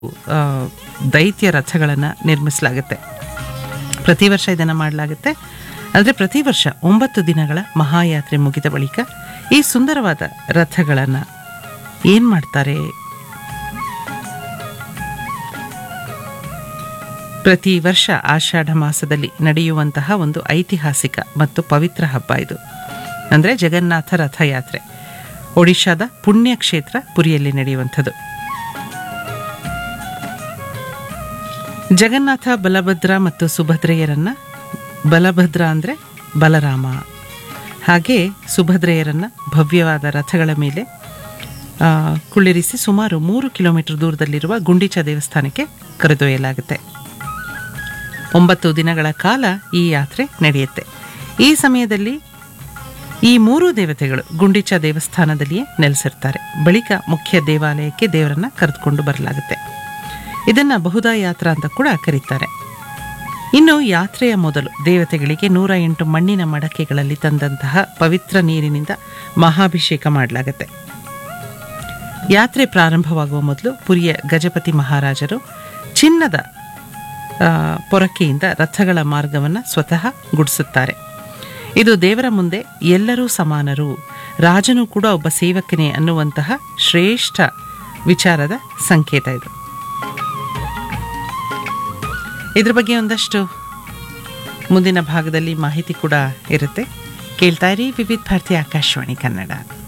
ಆ, ದೈತ್ಯ ರಥಗಳನ್ನು ನಿರ್ಮಿಸಲಾಗುತ್ತೆ ಪ್ರತಿ ವರ್ಷ ಇದನ್ನು ಮಾಡಲಾಗುತ್ತೆ ಆದರೆ ಪ್ರತಿ ವರ್ಷ ಒಂಬತ್ತು ದಿನಗಳ ಮಹಾಯಾತ್ರೆ ಮುಗಿದ ಬಳಿಕ ಈ ಸುಂದರವಾದ ರಥಗಳನ್ನು ಏನು ಮಾಡ್ತಾರೆ ಪ್ರತಿ ವರ್ಷ ಆಷಾಢ ಮಾಸದಲ್ಲಿ ನಡೆಯುವಂತಹ ಒಂದು ಐತಿಹಾಸಿಕ ಮತ್ತು ಪವಿತ್ರ ಹಬ್ಬ ಇದು ಅಂದರೆ ಜಗನ್ನಾಥ ರಥಯಾತ್ರೆ ಒಡಿಶಾದ ಪುಣ್ಯಕ್ಷೇತ್ರ ಪುರಿಯಲ್ಲಿ ನಡೆಯುವಂಥದ್ದು ಜಗನ್ನಾಥ ಬಲಭದ್ರ ಮತ್ತು ಸುಭದ್ರೆಯರನ್ನ ಬಲಭದ್ರ ಅಂದರೆ ಬಲರಾಮ ಹಾಗೆ ಸುಭದ್ರೆಯರನ್ನ ಭವ್ಯವಾದ ರಥಗಳ ಮೇಲೆ ಆ, ಕುಳ್ಳಿರಿಸಿ ಸುಮಾರು ಮೂರು ಕಿಲೋಮೀಟರ್ ದೂರದಲ್ಲಿರುವ ಗುಂಡಿಚ ದೇವಸ್ಥಾನಕ್ಕೆ ಕರೆದೊಯ್ಯಲಾಗುತ್ತೆ ಒಂಬತ್ತು ದಿನಗಳ ಕಾಲ ಈ ಯಾತ್ರೆ ನಡೆಯುತ್ತೆ ಈ ಸಮಯದಲ್ಲಿ ಈ ಮೂರೂ ದೇವತೆಗಳು ಗುಂಡಿಚ ದೇವಸ್ಥಾನದಲ್ಲಿಯೇ ನೆಲೆಸಿರ್ತಾರೆ ಬಳಿಕ ಮುಖ್ಯ ದೇವಾಲಯಕ್ಕೆ ದೇವರನ್ನ ಕರೆದುಕೊಂಡು ಬರಲಾಗುತ್ತೆ ಇದನ್ನ ಬಹುದಾ ಯಾತ್ರಾ ಅಂತ ಕೂಡ ಕರೀತಾರೆ ಇನ್ನು ಯಾತ್ರೆಯ ಮೊದಲು ದೇವತೆಗಳಿಗೆ ನೂರ ಎಂಟು ಮಣ್ಣಿನ ಮಡಕೆಗಳಲ್ಲಿ ತಂದಂತಹ ಪವಿತ್ರ ನೀರಿನಿಂದ ಮಹಾಭಿಷೇಕ ಮಾಡಲಾಗುತ್ತೆ ಯಾತ್ರೆ ಪ್ರಾರಂಭವಾಗುವ ಮೊದಲು ಪುರಿಯ ಗಜಪತಿ ಮಹಾರಾಜರು ಚಿನ್ನದ ಆ, ಪೊರಕೆಯಿಂದ ರಥಗಳ ಮಾರ್ಗವನ್ನು ಸ್ವತಃ ಗುಡಿಸುತ್ತಾರೆ ಇದು ದೇವರ ಮುಂದೆ ಎಲ್ಲರೂ ಸಮಾನರು ರಾಜನು ಕೂಡ ಒಬ್ಬ ಸೇವಕನೇ ಅನ್ನುವಂತಹ ಶ್ರೇಷ್ಠ ವಿಚಾರದ ಸಂಕೇತ ಇದು ಇದ್ರ ಬಗ್ಗೆ ಒಂದಷ್ಟು ಮುಂದಿನ ಭಾಗದಲ್ಲಿ ಮಾಹಿತಿ ಕೂಡ ಇರುತ್ತೆ ಕೇಳ್ತಾ ಇರಿ ವಿವಿಧ ಭಾರತಿ ಆಕಾಶವಾಣಿ ಕನ್ನಡ